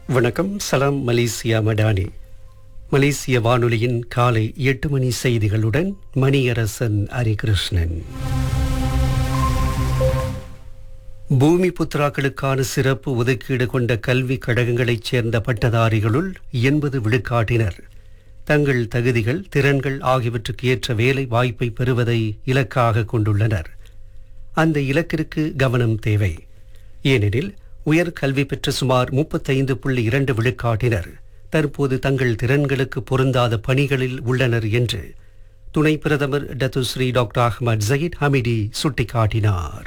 வணக்கம் சலாம் மலேசியா மடானி மலேசிய வானொலியின் காலை எட்டு மணி செய்திகளுடன் மணியரசன் ஹரிகிருஷ்ணன் பூமி புத்ராக்களுக்கான சிறப்பு ஒதுக்கீடு கொண்ட கல்வி கழகங்களைச் சேர்ந்த பட்டதாரிகளுள் எண்பது விழுக்காட்டினர் தங்கள் தகுதிகள் திறன்கள் ஆகியவற்றுக்கு ஏற்ற வேலை வாய்ப்பை பெறுவதை இலக்காக கொண்டுள்ளனர் அந்த இலக்கிற்கு கவனம் தேவை ஏனெனில் உயர் கல்வி பெற்ற சுமார் முப்பத்தைந்து புள்ளி இரண்டு விழுக்காட்டினர் தற்போது தங்கள் திறன்களுக்கு பொருந்தாத பணிகளில் உள்ளனர் என்று துணை பிரதமர் Datuk Seri doctor Ahmad Zahid Hamidi சுட்டிக்காட்டினார்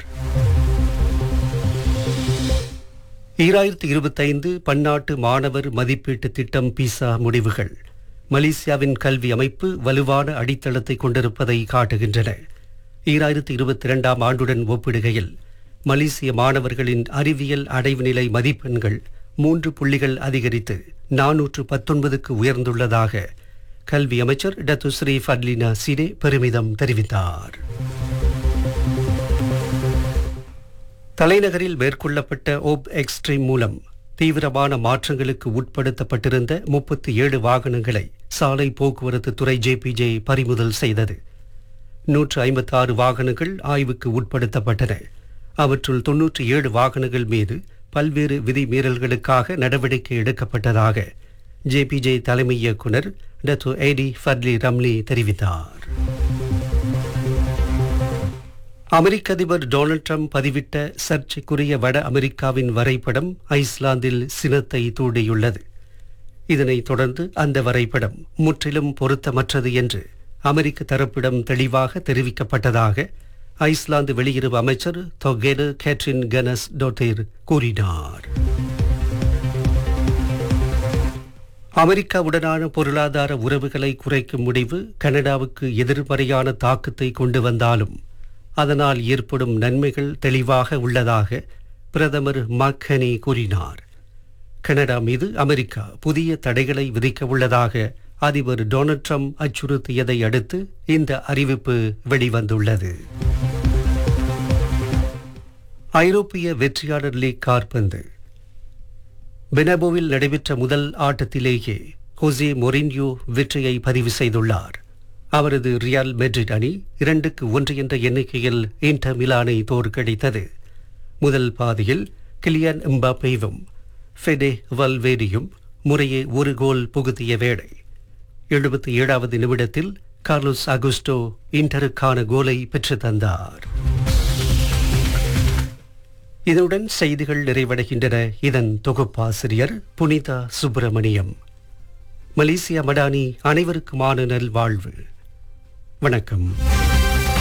ஈராயிரத்தி இருபத்தைந்து பன்னாட்டு மாணவர் மதிப்பீட்டு திட்டம் பிசா முடிவுகள் மலேசியாவின் கல்வி அமைப்பு வலுவான அடித்தளத்தை கொண்டிருப்பதை காட்டுகின்றன ஈராயிரத்தி இருபத்தி இரண்டாம் ஆண்டுடன் ஒப்பிடுகையில் மலேசிய மாணவர்களின் அறிவியல் அடைவு நிலை மதிப்பெண்கள் மூன்று புள்ளிகள் அதிகரித்து நானூற்று பத்தொன்பதுக்கு உயர்ந்துள்ளதாக கல்வி அமைச்சர் டத்துஸ்ரீ ஃபட்லினா சிடே பெருமிதம் தெரிவித்தார் தலைநகரில் மேற்கொள்ளப்பட்ட ஓப் எக்ஸ்ட்ரீம் மூலம் தீவிரமான மாற்றங்களுக்கு உட்படுத்தப்பட்டிருந்த முப்பத்தி ஏழு வாகனங்களை சாலை போக்குவரத்து துறை ஜேபிஜே பறிமுதல் செய்தது நூற்று ஐம்பத்தாறு வாகனங்கள் ஆய்வுக்கு உட்படுத்தப்பட்டன அவற்றுள் தொன்னூற்றி ஏழு வாகனங்கள் மீது பல்வேறு விதிமீறல்களுக்காக நடவடிக்கை எடுக்கப்பட்டதாக ஜேபிஜே தலைமை இயக்குனர் டத்து ஏடி ஃபர்லி ரம்லி தெரிவித்தார் அமெரிக்க அதிபர் டொனால்ட் ட்ரம்ப் பதிவிட்ட சர்ச்சைக்குரிய வட அமெரிக்காவின் வரைபடம் ஐஸ்லாந்தில் சினத்தை தூண்டியுள்ளது இதனைத் தொடர்ந்து அந்த வரைபடம் முற்றிலும் பொருத்தமற்றது என்று அமெரிக்க தரப்பிடம் தெளிவாக தெரிவிக்கப்பட்டதாக ஐஸ்லாந்து வெளியுறவு அமைச்சர் தொகேடு கேட்ரின் கனஸ் டோட்டேர் கூறினார் அமெரிக்காவுடனான பொருளாதார உறவுகளை குறைக்கும் முடிவு கனடாவுக்கு எதிர்மறையான தாக்கத்தை கொண்டு வந்தாலும் அதனால் ஏற்படும் நன்மைகள் தெளிவாக உள்ளதாக பிரதமர் மக்கனி கூறினார் கனடா மீது அமெரிக்கா புதிய தடைகளை விதிக்க உள்ளதாக அதிபர் டொனால்ட் ட்ரம்ப் அச்சுறுத்தியதை அடுத்து இந்த அறிவிப்பு வெளிவந்துள்ளது ஐரோப்பிய வெற்றியாளர் லீக் கார்பந்து பெனபோவில் நடைபெற்ற முதல் ஆட்டத்திலேயே ஹோசே மொரின்யோ வெற்றியை பதிவு செய்துள்ளார் அவரது ரியால் மெட்ரிட் அணி இரண்டுக்கு ஒன்று என்ற எண்ணிக்கையில் இன்டர் மிலானை தோற்கடித்தது முதல் பாதியில் கிலியன் எம்பாப்பேவும் ஃபெடே வல்வேடியும் முறையே ஒரு கோல் புகுத்திய வேளை எழுபத்தி ஏழாவது நிமிடத்தில் கார்லோஸ் அகுஸ்டோ இன்டருக்கான கோலை பெற்று தந்தார் இதனுடன் செய்திகள் நிறைவடைகின்றன இதன் தொகுப்பாசிரியர் புனிதா சுப்பிரமணியம் மலேசியா மடானி அனைவருக்குமான நல்வாழ்வு வணக்கம்